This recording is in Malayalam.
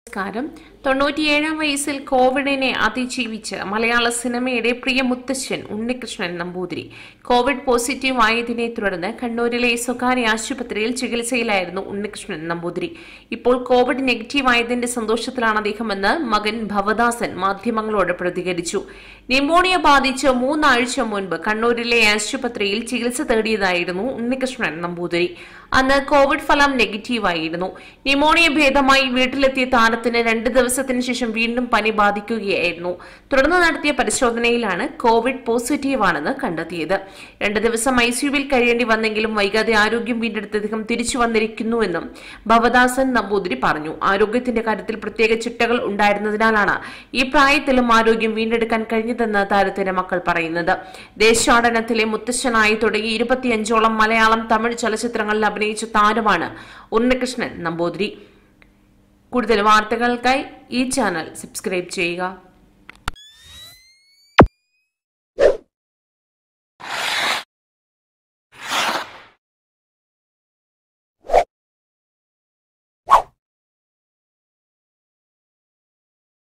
നമസ്കാരം തൊണ്ണൂറ്റിയേഴാം വയസ്സിൽ കോവിഡിനെ അതിജീവിച്ച് മലയാള സിനിമയുടെ പ്രിയ മുത്തശ്ശൻ ഉണ്ണികൃഷ്ണൻ നമ്പൂതിരി കോവിഡ് പോസിറ്റീവ് ആയതിനെ തുടർന്ന് കണ്ണൂരിലെ സ്വകാര്യ ആശുപത്രിയിൽ ചികിത്സയിലായിരുന്നു ഉണ്ണികൃഷ്ണൻ നമ്പൂതിരി ഇപ്പോൾ കോവിഡ് നെഗറ്റീവ് ആയതിന്റെ സന്തോഷത്തിലാണ് അദ്ദേഹമെന്ന് മകൻ ഭവദാസൻ മാധ്യമങ്ങളോട് പ്രതികരിച്ചു ന്യൂമോണിയ ബാധിച്ച് മൂന്നാഴ്ച മുൻപ് കണ്ണൂരിലെ ആശുപത്രിയിൽ ചികിത്സ തേടിയതായിരുന്നു ഉണ്ണികൃഷ്ണൻ നമ്പൂതിരി അന്ന് കോവിഡ് ഫലം നെഗറ്റീവായിരുന്നു ന്യൂമോണിയ ഭേദമായി വീട്ടിലെത്തിയ താരത്തിന് രണ്ട് ദിവസത്തിന് ശേഷം വീണ്ടും പനി ബാധിക്കുകയായിരുന്നു തുടർന്ന് നടത്തിയ പരിശോധനയിലാണ് കോവിഡ് പോസിറ്റീവാണെന്ന് കണ്ടെത്തിയത് രണ്ട് ദിവസം ഐസിയുവിൽ കഴിയേണ്ടി വന്നെങ്കിലും വൈകാതെ ആരോഗ്യം വീണ്ടെടുത്ത് അദ്ദേഹം തിരിച്ചു വന്നിരിക്കുന്നുവെന്നും ഭവദാസൻ നമ്പൂതിരി പറഞ്ഞു ആരോഗ്യത്തിന്റെ കാര്യത്തിൽ പ്രത്യേക ചിട്ടകൾ ഉണ്ടായിരുന്നതിനാലാണ് ഈ പ്രായത്തിലും ആരോഗ്യം വീണ്ടെടുക്കാൻ കഴിഞ്ഞതെന്ന് താരത്തിന്റെ മക്കൾ പറയുന്നത് ദേശാടനത്തിലെ മുത്തശ്ശനായി തുടങ്ങി ഇരുപത്തിയഞ്ചോളം മലയാളം തമിഴ് ചലച്ചിത്രങ്ങളിൽ അഭിനയിച്ച താരമാണ് ഉണ്ണികൃഷ്ണൻ നമ്പൂതിരി കൂടുതൽ വാർത്തകൾക്കായി ഈ ചാനൽ സബ്സ്ക്രൈബ് ചെയ്യുക